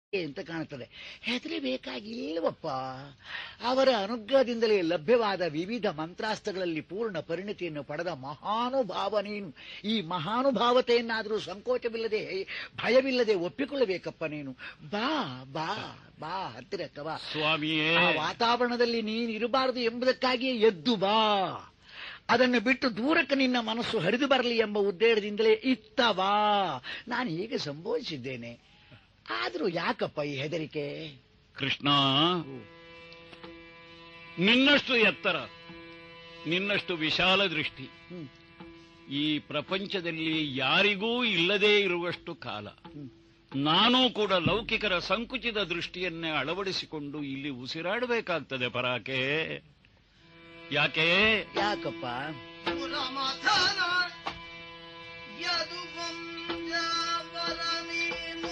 ಅಂತ ಕಾಣುತ್ತದೆ ಹೆದರಬೇಕಾಗಿಲ್ಲವಪ್ಪ ಅವರ ಅನುಗ್ರಹದಿಂದಲೇ ಲಭ್ಯವಾದ ವಿವಿಧ ಮಂತ್ರಾಸ್ತ್ರಗಳಲ್ಲಿ ಪೂರ್ಣ ಪರಿಣತಿಯನ್ನು ಪಡೆದ ಮಹಾನುಭಾವ ನೀನು ಈ ಮಹಾನುಭಾವತೆಯನ್ನಾದರೂ ಸಂಕೋಚವಿಲ್ಲದೆ ಭಯವಿಲ್ಲದೆ ಒಪ್ಪಿಕೊಳ್ಳಬೇಕಪ್ಪ ನೀನು ಬಾ ಬಾ ಬಾ ಹತ್ತಿರಕ್ಕ ಬಾ ಸ್ವಾಮಿಯೇ ಆ ವಾತಾವರಣದಲ್ಲಿ ನೀನು ಇರಬಾರದು ಎಂಬುದಕ್ಕಾಗಿಯೇ ಎದ್ದು ಬಾ ಅದನ್ನು ಬಿಟ್ಟು ದೂರಕ್ಕೆ ನಿನ್ನ ಮನಸ್ಸು ಹರಿದು ಬರಲಿ ಎಂಬ ಉದ್ದೇಶದಿಂದಲೇ ಇತ್ತ ಬಾ ನಾನು ಹೀಗೆ ಸಂಬೋಧಿಸಿದ್ದೇನೆ ಆದರೂ ಯಾಕಪ್ಪ ಈ ಹೆದರಿಕೆ ಕೃಷ್ಣ ನಿನ್ನಷ್ಟು ಎತ್ತರ ನಿನ್ನಷ್ಟು ವಿಶಾಲ ದೃಷ್ಟಿ ಹ್ಮ್. ಈ ಪ್ರಪಂಚದಲ್ಲಿ ಯಾರಿಗೂ ಇಲ್ಲದೇ ಇರುವಷ್ಟು ಕಾಲ ಹ್ಮ್. ನಾನೂ ಕೂಡ ಲೌಕಿಕರ ಸಂಕುಚಿತ ದೃಷ್ಟಿಯನ್ನೇ ಅಳವಡಿಸಿಕೊಂಡು ಇಲ್ಲಿ ಉಸಿರಾಡಬೇಕಾಗ್ತದೆ ಪರಾಕೆ ಯಾಕೆ ಯಾಕಪ್ಪ ಪುರಮಥನ ಯದುವಂಜವರ ನೀನು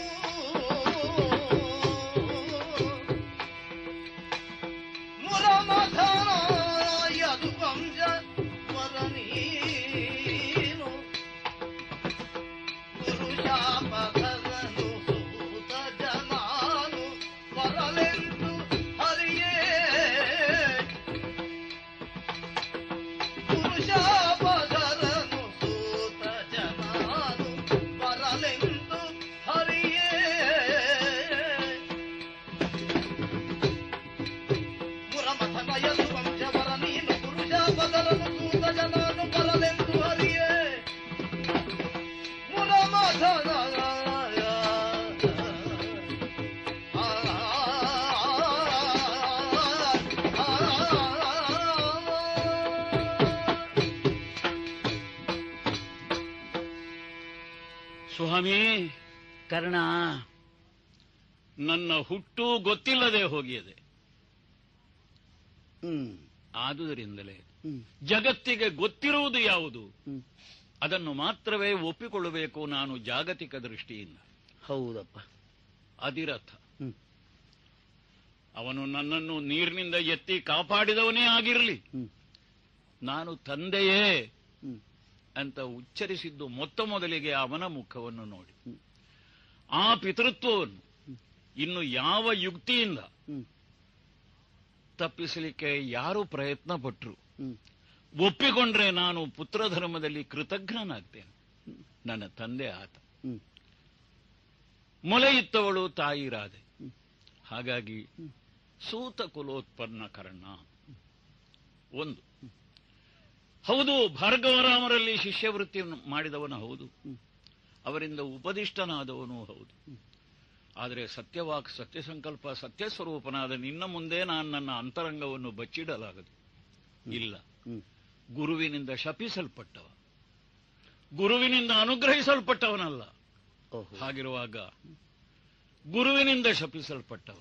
ಮುರಮಥನ ಯದುವಂಜವರ ನೀನು ಪುರುಷಾಪಧರನು ಸೂತ ಜನಾನು ಬರಲೆಂದು ಹರಿಯೇ ಪುರುಷಾಪಧರನು ಸೂತ ಜನಾನು ಬರಲೆಂದು ಹರಿಯೇ ಮುರಮಥನಯಲು ವಂಶವರ ನೀನು ಪುರುಷಾಪಧರನು ಸೂತ ಜನಾನು ಬರಲೆಂದು ಹರಿಯೇ ಮುರಮಥನ ಸ್ವಾಮಿ ಕರ್ಣ ನನ್ನ ಹುಟ್ಟು ಗೊತ್ತಿಲ್ಲದೆ ಹೋಗಿದೆ ಹ್ಮ್ ಆದುದರಿಂದಲೇ ಹ್ಮ್ ಜಗತ್ತಿಗೆ ಗೊತ್ತಿರುವುದು ಯಾವುದು ಹ್ಮ್ ಅದನ್ನು ಮಾತ್ರವೇ ಒಪ್ಪಿಕೊಳ್ಳಬೇಕು ನಾನು ಜಾಗತಿಕ ದೃಷ್ಟಿಯಿಂದ ಹೌದಪ್ಪ ಅಧಿರಥ ಹ್ಮ್ ಅವನು ನನ್ನನ್ನು ನೀರಿನಿಂದ ಎತ್ತಿ ಕಾಪಾಡಿದವನೇ ಆಗಿರಲಿ ಹ್ಮ್ ನಾನು ತಂದೆಯೇ ಹ್ಮ್ ಅಂತ ಉಚ್ಚರಿಸಿದ್ದು ಮೊತ್ತ ಮೊದಲಿಗೆ ಅವನ ಮುಖವನ್ನು ನೋಡಿ ಹ್ಮ್. ಆ ಪಿತೃತ್ವವನ್ನು ಇನ್ನು ಯಾವ ಯುಕ್ತಿಯಿಂದ ಹ್ಮ್ ತಪ್ಪಿಸಲಿಕ್ಕೆ ಯಾರು ಪ್ರಯತ್ನ ಪಟ್ಟರು ಹ್ಮ್ ಒಪ್ಪಿಕೊಂಡ್ರೆ ನಾನು ಪುತ್ರ ಧರ್ಮದಲ್ಲಿ ಕೃತಜ್ಞನಾಗ್ತೇನೆ ನನ್ನ ತಂದೆ ಆತ ಹ್ಮ್ ಮೊಲೆ ಇತ್ತವಳು ತಾಯಿ ರಾಧೆ ಹ್ಮ್. ಹಾಗಾಗಿ ಹ್ಮ್. ಸೂತ ಕುಲೋತ್ಪನ್ನ ಕರ್ಣ ಒಂದು ಹೌದು ಭಾರ್ಗವರಾಮರಲ್ಲಿ ಶಿಷ್ಯವೃತ್ತಿಯನ್ನು ಮಾಡಿದವನು ಹೌದು ಹ್ಮ್. ಅವರಿಂದ ಉಪದಿಷ್ಟನಾದವನು ಹೌದು ಆದರೆ ಸತ್ಯವಾಕ್ ಸತ್ಯ ಸಂಕಲ್ಪ ಸತ್ಯ ಸ್ವರೂಪನಾದ ನಿನ್ನ ಮುಂದೆ ನಾನು ನನ್ನ ಅಂತರಂಗವನ್ನು ಬಚ್ಚಿಡಲಾಗದು ಇಲ್ಲ ಹ್ಮ್ ಗುರುವಿನಿಂದ ಶಪಿಸಲ್ಪಟ್ಟವ ಗುರುವಿನಿಂದ ಅನುಗ್ರಹಿಸಲ್ಪಟ್ಟವನಲ್ಲ ಓಹೋ ಹಾಗಿರುವಾಗ ಗುರುವಿನಿಂದ ಶಪಿಸಲ್ಪಟ್ಟವ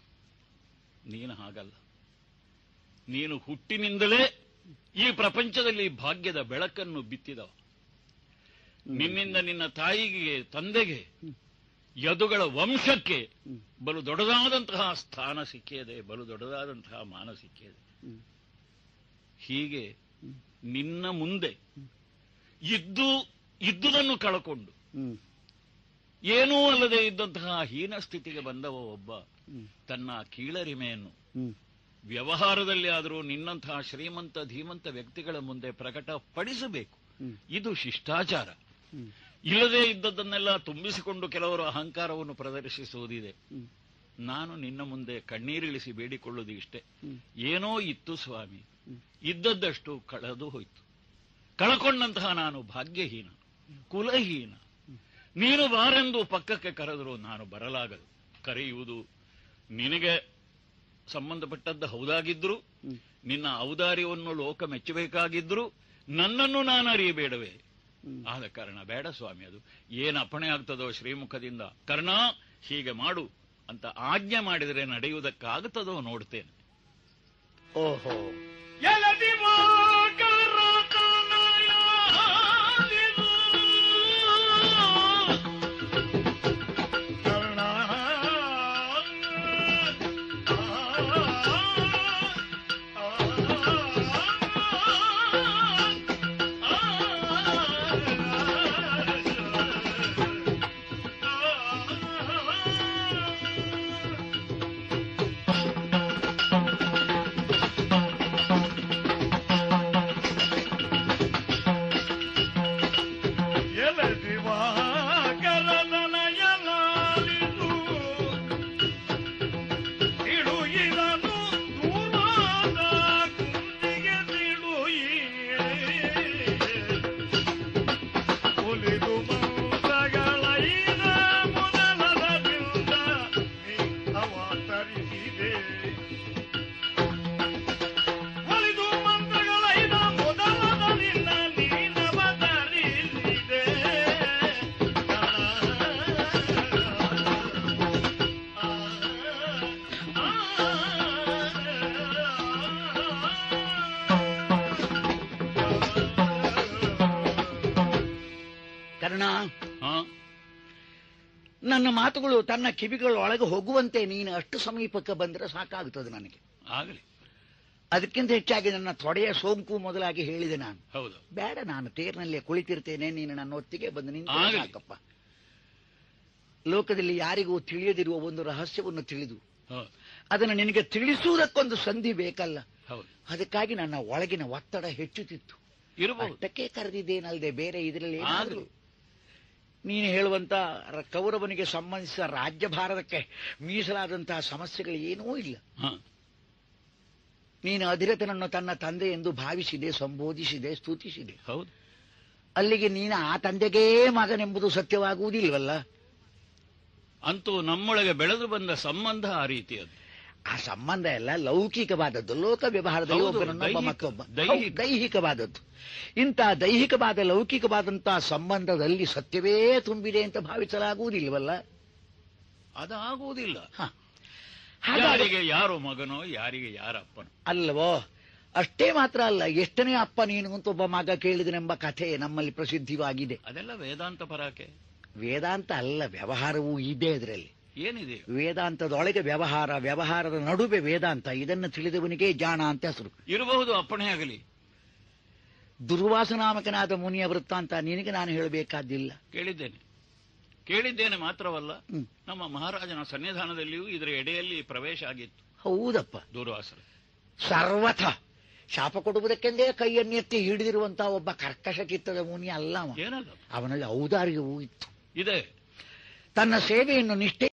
ನೀನು ಹಾಗಲ್ಲ ನೀನು ಹುಟ್ಟಿನಿಂದಲೇ ಈ ಪ್ರಪಂಚದಲ್ಲಿ ಭಾಗ್ಯದ ಬೆಳಕನ್ನು ಬಿತ್ತಿದವ ನಿನ್ನಿಂದ ನಿನ್ನ ತಾಯಿಗೆ ತಂದೆಗೆ ಯದುಗಳ ವಂಶಕ್ಕೆ ಹ್ಮ್. ಬಲು ದೊಡ್ಡದಾದಂತಹ ಸ್ಥಾನ ಸಿಕ್ಕಿದೆ ಬಲು ದೊಡ್ಡದಾದಂತಹ ಮಾನ ಸಿಕ್ಕಿದೆ ಹ್ಮ್. ಹೀಗೆ ನಿನ್ನ ಮುಂದೆ ಇದ್ದು ಇದ್ದುದನ್ನು ಕಳಕೊಂಡು ಹ್ಮ್ ಏನೂ ಅಲ್ಲದೆ ಇದ್ದಂತಹ ಹೀನ ಸ್ಥಿತಿಗೆ ಬಂದವ ಒಬ್ಬ ಹ್ಮ್ ತನ್ನ ಕೀಳರಿಮೆಯನ್ನು ಹ್ಮ್ ವ್ಯವಹಾರದಲ್ಲಿ ಆದರೂ ನಿನ್ನಂತಹ ಶ್ರೀಮಂತ ಧೀಮಂತ ವ್ಯಕ್ತಿಗಳ ಮುಂದೆ ಪ್ರಕಟಪಡಿಸಬೇಕು ಹ್ಮ್ ಇದು ಶಿಷ್ಟಾಚಾರ ಹ್ಮ್ ಇಲ್ಲದೆ ಇದ್ದದ್ದನ್ನೆಲ್ಲ ತುಂಬಿಸಿಕೊಂಡು ಕೆಲವರು ಅಹಂಕಾರವನ್ನು ಪ್ರದರ್ಶಿಸುವುದಿದೆ ಹ್ಮ್ ನಾನು ನಿನ್ನ ಮುಂದೆ ಕಣ್ಣೀರಿಳಿಸಿ ಬೇಡಿಕೊಳ್ಳುವುದು ಇಷ್ಟೇ ಹ್ಮ್. ಏನೋ ಇತ್ತು ಸ್ವಾಮಿ ಹ್ಮ್. ಇದ್ದದ್ದಷ್ಟು ಕಳೆದು ಹೋಯ್ತು ಕಳಕೊಂಡಂತಹ ನಾನು ಭಾಗ್ಯಹೀನ ಕುಲಹೀನ ನೀನು ಬಾರೆಂದು ಪಕ್ಕಕ್ಕೆ ಕರೆದರೂ ನಾನು ಬರಲಾಗದು ಕರೆಯುವುದು ನಿನಗೆ ಸಂಬಂಧಪಟ್ಟದ್ದು ಹೌದಾಗಿದ್ರು ಹ್ಮ್. ನಿನ್ನ ಔದಾರ್ಯವನ್ನು ಲೋಕ ಮೆಚ್ಚಬೇಕಾಗಿದ್ರು ನನ್ನನ್ನು ನಾನು ಅರಿಯಬೇಡವೇ ಹ್ಮ್. ಆದ ಕಾರಣ ಬೇಡ ಸ್ವಾಮಿ ಅದು ಏನು ಅಪ್ಪಣೆ ಆಗ್ತದೋ ಶ್ರೀಮುಖದಿಂದ ಕರ್ಣ ಹೀಗೆ ಮಾಡು ಅಂತ ಆಜ್ಞೆ ಮಾಡಿದರೆ ನಡೆಯುವುದಕ್ಕಾಗುತ್ತದೋ ನೋಡ್ತೇನೆ ಓಹೋ ಎಲದಿ ಮೋಕರ ಕನಯಾದಿದು. ಕರ್ಣ. ನನ್ನ ಮಾತುಗಳು ತನ್ನ ಕಿವಿಗಳ ಒಳಗೆ ಹೋಗುವಂತೆ ನೀನು ಅಷ್ಟು ಸಮೀಪಕ್ಕೆ ಬಂದರೆ ಸಾಕಾಗುತ್ತದೆ ನನಗೆ ಆಗಲಿ ಅದಕ್ಕಿಂತ ಹೆಚ್ಚಾಗಿ ನನ್ನ ತೊಡೆಯ ಸೋಂಕು ಮೊದಲಾಗಿ ಹೇಳಿದೆ ನಾನು ಹೌದು ಬೇಡ ನಾನು ತೇರಿನಲ್ಲೇ ಕುಳಿತಿರ್ತೇನೆ ನೀನು ನನ್ನ ಒತ್ತಿಗೆ ಬಂದು ನಿಂತು ಆಗಲಿ. ಸಾಕಪ್ಪ ಲೋಕದಲ್ಲಿ ಯಾರಿಗೂ ತಿಳಿಯದಿರುವ ಒಂದು ರಹಸ್ಯವನ್ನು ತಿಳಿದು ಹೌದು ಅದನ್ನು ನಿನಗೆ ತಿಳಿಸುವುದಕ್ಕೊಂದು ಸಂಧಿ ಬೇಕಲ್ಲ ಹೌದು ಅದಕ್ಕಾಗಿ ನನ್ನ ಒಳಗಿನ ಒತ್ತಡ ಹೆಚ್ಚುತ್ತಿತ್ತು ಇರಬಹುದು ಅಷ್ಟಕ್ಕೆ ಕರೆದಿದ್ದೇನಲ್ಲದೆ ಬೇರೆ ಇದರಲ್ಲಿ ಆಗಲಿ. ಏನಾದರೂ ನೀನು ಹೇಳುವಂತ ರ- ಕೌರವನಿಗೆ ಸಂಬಂಧಿಸಿದ ರಾಜ್ಯಭಾರತಕ್ಕೆ ಮೀಸಲಾದಂತಹ ಸಮಸ್ಯೆಗಳು ಏನೂ ಇಲ್ಲ ಹ ನೀನು ಅಧಿರಥನನ್ನು ತನ್ನ ತಂದೆ ಎಂದು ಭಾವಿಸಿದೆ ಸಂಬೋಧಿಸಿದೆ ಸ್ತುತಿಸಿದೆ ಹೌದು ಅಲ್ಲಿಗೆ ನೀನು ಆ ತಂದೆಗೇ ಮಗನೆಂಬುದು ಸತ್ಯವಾಗುವುದಿಲ್ವಲ್ಲ ಅಂತೂ ನಮ್ಮೊಳಗೆ ಬೆಳೆದು ಬಂದ ಸಂಬಂಧ ಆ ರೀತಿಯದ್ದು ಆ ಸಂಬಂಧ ಎಲ್ಲ ಲೌಕಿಕವಾದದ್ದು ಲೋಕ ವ್ಯವಹಾರದಲ್ಲಿ ಹೌದು, ಒಬ್ಬನನ್ನೊಬ್ಬ ದೈಹಿಕ- ಮತ್ತೊಬ್ಬ ದೈಹಿಕ. ಹೌದು, ದೈಹಿಕವಾದದ್ದು ಇಂಥ ದೈಹಿಕವಾದ ಲೌಕಿಕವಾದಂತಹ ಸಂಬಂಧದಲ್ಲಿ ಸತ್ಯವೇ ತುಂಬಿದೆ ಅಂತ ಭಾವಿಸಲಾಗುವುದಿಲ್ವಲ್ಲ ಅದಾಗುವುದಿಲ್ಲ ಹ. ಹಾಗಾದರೆ ಯಾರಿಗೆ ಯಾರು ಮಗನೋ ಯಾರಿಗೆ ಯಾರ ಅಪ್ಪನೋ ಅಲ್ವೋ ಅಷ್ಟೇ ಮಾತ್ರ ಅಲ್ಲ ಎಷ್ಟನೇ ಅಪ್ಪ ನೀನು ಅಂತ ಒಬ್ಬ ಮಗ ಕೇಳಿದನೆಂಬ ಕಥೆ ನಮ್ಮಲ್ಲಿ ಪ್ರಸಿದ್ಧವಾಗಿದೆ ಅದೆಲ್ಲ ವೇದಾಂತ ಪರಾಕೆ ವೇದಾಂತ ಅಲ್ಲ ವ್ಯವಹಾರವೂ ಇದೆ ಅದರಲ್ಲಿ ಏನಿದೆ ವೇದಾಂತದೊಳಗೆ ವ್ಯವಹಾರ ವ್ಯವಹಾರದ ನಡುವೆ ವೇದಾಂತ ಇದನ್ನು ತಿಳಿದವನಿಗೆ ಜಾಣ ಅಂತ ಹೆಸರು ಇರಬಹುದು ಅಪ್ಪಣೆ ಆಗಲಿ ದುರ್ವಾಸನಾಮಕನಾದ ಮುನಿಯ ವೃತ್ತಾಂತ ನಿನಗೆ ನಾನು ಹೇಳಬೇಕಾದ್ದಿಲ್ಲ ಕೇಳಿದ್ದೇನೆ ಕೇಳಿದ್ದೇನೆ ಮಾತ್ರವಲ್ಲ ಹ್ಮ್. ನಮ್ಮ ಮಹಾರಾಜನ ಸನ್ನಿಧಾನದಲ್ಲಿಯೂ ಇದರ ಎಡೆಯಲ್ಲಿ ಪ್ರವೇಶ ಆಗಿತ್ತು ಹೌದಪ್ಪ ದೂರ್ವಾಸರ ಸರ್ವಥ ಶಾಪ ಕೊಡುವುದಕ್ಕೆಂದೇ ಕೈಯನ್ನೆತ್ತಿ ಹಿಡಿದಿರುವಂತಹ ಒಬ್ಬ ಕರ್ಕಶ ಚಿತ್ತದ ಮುನಿ ಅಲ್ಲ ಅವ. ಏನಲ್ಲ ಅವನಲ್ಲಿ ಔದಾರ್ಯವೂ ಇತ್ತು ಇದೆ ತನ್ನ ಸೇವೆಯನ್ನು ನಿಷ್ಠೆ